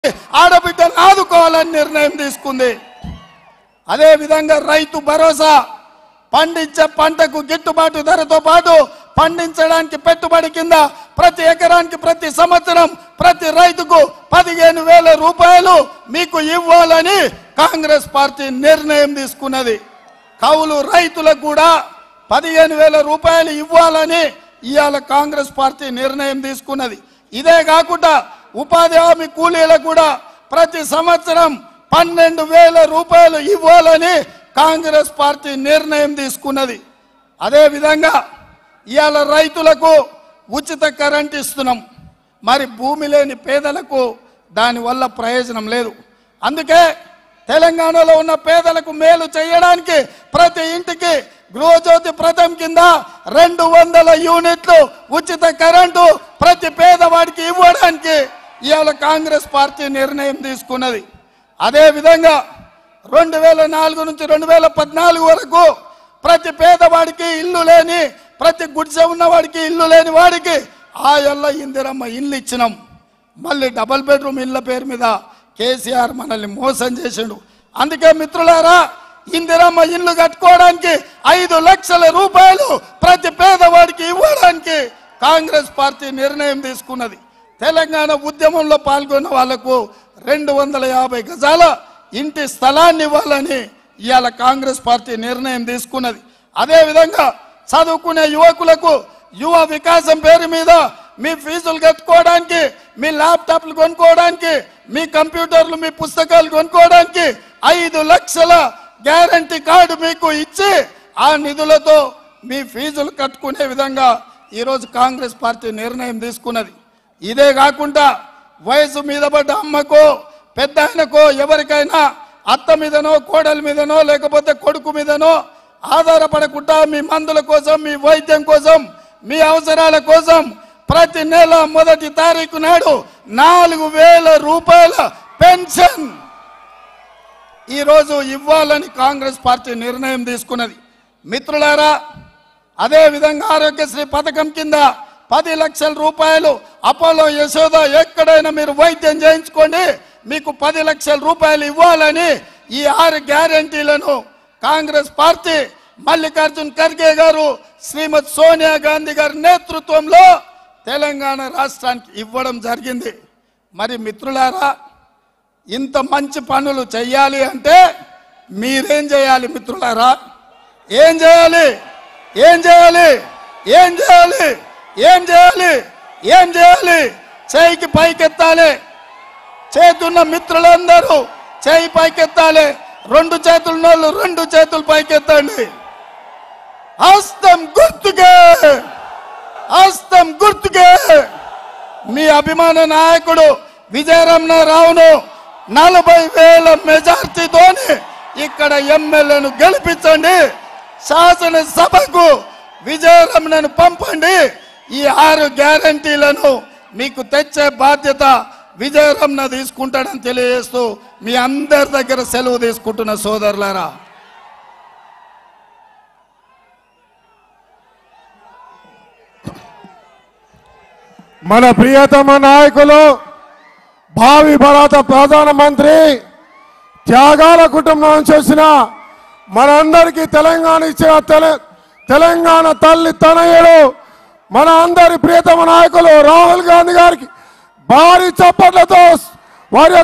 ఆడబిడ్డను ఆదుకోవాలని నిర్ణయం తీసుకుంది అదే విధంగా రైతు భరోసా పండించే పంటకు గిట్టుబాటు ధరతో పాటు పండించడానికి పెట్టుబడి కింద ప్రతి ఎకరానికి ప్రతి సంవత్సరం ప్రతి రైతుకు పదిహేను వేల రూపాయలు మీకు ఇవ్వాలని కాంగ్రెస్ పార్టీ నిర్ణయం తీసుకున్నది కౌలు రైతులకు కూడా పదిహేను వేల రూపాయలు ఇవ్వాలని ఇవాళ కాంగ్రెస్ పార్టీ నిర్ణయం తీసుకున్నది ఇదే కాకుండా ఉపాధి హామీ కూలీలకు కూడా ప్రతి సంవత్సరం పన్నెండు వేల రూపాయలు ఇవ్వాలని కాంగ్రెస్ పార్టీ నిర్ణయం తీసుకున్నది అదే విధంగా ఇవాళ రైతులకు ఉచిత కరెంట్ ఇస్తున్నాం మరి భూమి లేని పేదలకు దానివల్ల ప్రయోజనం లేదు అందుకే తెలంగాణలో ఉన్న పేదలకు మేలు చేయడానికి ప్రతి ఇంటికి గృహజ్యోతి ప్రథం కింద రెండు వందల యూనిట్లు ఉచిత కరెంటు ప్రతి పేదవాడికి ఇవ్వడానికి ఇవాళ కాంగ్రెస్ పార్టీ నిర్ణయం తీసుకున్నది అదే విధంగా రెండు వేల నాలుగు నుంచి రెండు వేల పద్నాలుగు వరకు ప్రతి పేదవాడికి ఇల్లు లేని ప్రతి గుడిసె ఉన్నవాడికి ఇల్లు లేని వాడికి ఆ ఎల్ల ఇందిరమ్మ ఇల్లు ఇచ్చినాం మళ్ళీ డబల్ బెడ్రూమ్ ఇళ్ళ పేరు మీద కేసీఆర్ మనల్ని మోసం చేసిండు అందుకే మిత్రులారా ఇందిరమ్మ ఇల్లు కట్టుకోవడానికి ఐదు లక్షల రూపాయలు ప్రతి పేదవాడికి ఇవ్వడానికి కాంగ్రెస్ పార్టీ నిర్ణయం తీసుకున్నది తెలంగాణ ఉద్యమంలో పాల్గొన్న వాళ్లకు రెండు వందల యాభై గజాల ఇంటి స్థలాన్ని ఇవ్వాలని ఇవాళ కాంగ్రెస్ పార్టీ నిర్ణయం తీసుకున్నది అదేవిధంగా చదువుకునే యువకులకు యువ వికాసం పేరు మీద మీ ఫీజులు కట్టుకోవడానికి మీ ల్యాప్టాప్లు కొనుక్కోవడానికి మీ కంప్యూటర్లు మీ పుస్తకాలు కొనుక్కోవడానికి ఐదు లక్షల గ్యారంటీ కార్డు మీకు ఇచ్చి ఆ నిధులతో మీ ఫీజులు కట్టుకునే విధంగా ఈరోజు కాంగ్రెస్ పార్టీ నిర్ణయం తీసుకున్నది ఇదే కాకుండా వయసు మీద పడ్డ అమ్మకో పెద్ద ఆయనకో ఎవరికైనా అత్త మీదనో కోడల మీదనో లేకపోతే కొడుకు మీదనో ఆధారపడకుండా మీ మందుల కోసం మీ వైద్యం కోసం మీ అవసరాల కోసం ప్రతి నెల మొదటి తారీఖు నాడు నాలుగు వేల రూపాయల పెన్షన్ ఈరోజు ఇవ్వాలని కాంగ్రెస్ పార్టీ నిర్ణయం తీసుకున్నది మిత్రులారా అదే విధంగా ఆరోగ్యశ్రీ పథకం కింద పది లక్షల రూపాయలు అపోలో యశోద ఎక్కడైనా మీరు వైద్యం చేయించుకోండి మీకు పది లక్షల రూపాయలు ఇవ్వాలని ఈ ఆరు గ్యారంటీలను కాంగ్రెస్ పార్టీ మల్లికార్జున్ ఖర్గే గారు శ్రీమతి సోనియా గాంధీ గారి నేతృత్వంలో తెలంగాణ రాష్ట్రానికి ఇవ్వడం జరిగింది మరి మిత్రులారా ఇంత మంచి పనులు చెయ్యాలి అంటే మీరేం చేయాలి మిత్రులారా ఏం చేయాలి ఏం చేయాలి ఏం చేయాలి ఏం చేయాలి ఏం చేయాలి చేయికి పైకెత్తాలి చేతున్న మిత్రులందరూ చేయి పైకెత్తాలి రెండు చేతుల నోళ్ళు రెండు చేతులు పైకెత్తండి హస్తం గుర్తుకే హస్తం గుర్తుకే మీ అభిమాన నాయకుడు విజయరమణారావును నలభై వేల మెజార్టీతోని ఇక్కడ ఎమ్మెల్యేను గెలిపించండి శాసనసభకు విజయరమణను పంపండి ఈ ఆరు గ్యారంటీలను మీకు తెచ్చే బాధ్యత విజయరమణ తీసుకుంటాడని తెలియజేస్తూ మీ అందరి దగ్గర సెలవు తీసుకుంటున్న సోదరులారా మన ప్రియతమ నాయకులు భావి భారత ప్రధానమంత్రి త్యాగాల కుటుంబం నుంచి వచ్చిన మనందరికీ తెలంగాణ ఇచ్చిన తెల- తెలంగాణ తల్లి తనయుడు మన అందరి ప్రియతమ నాయకులు రాహుల్ గాంధీ గారికి భారీ చప్పట్లతో వారి యొక్క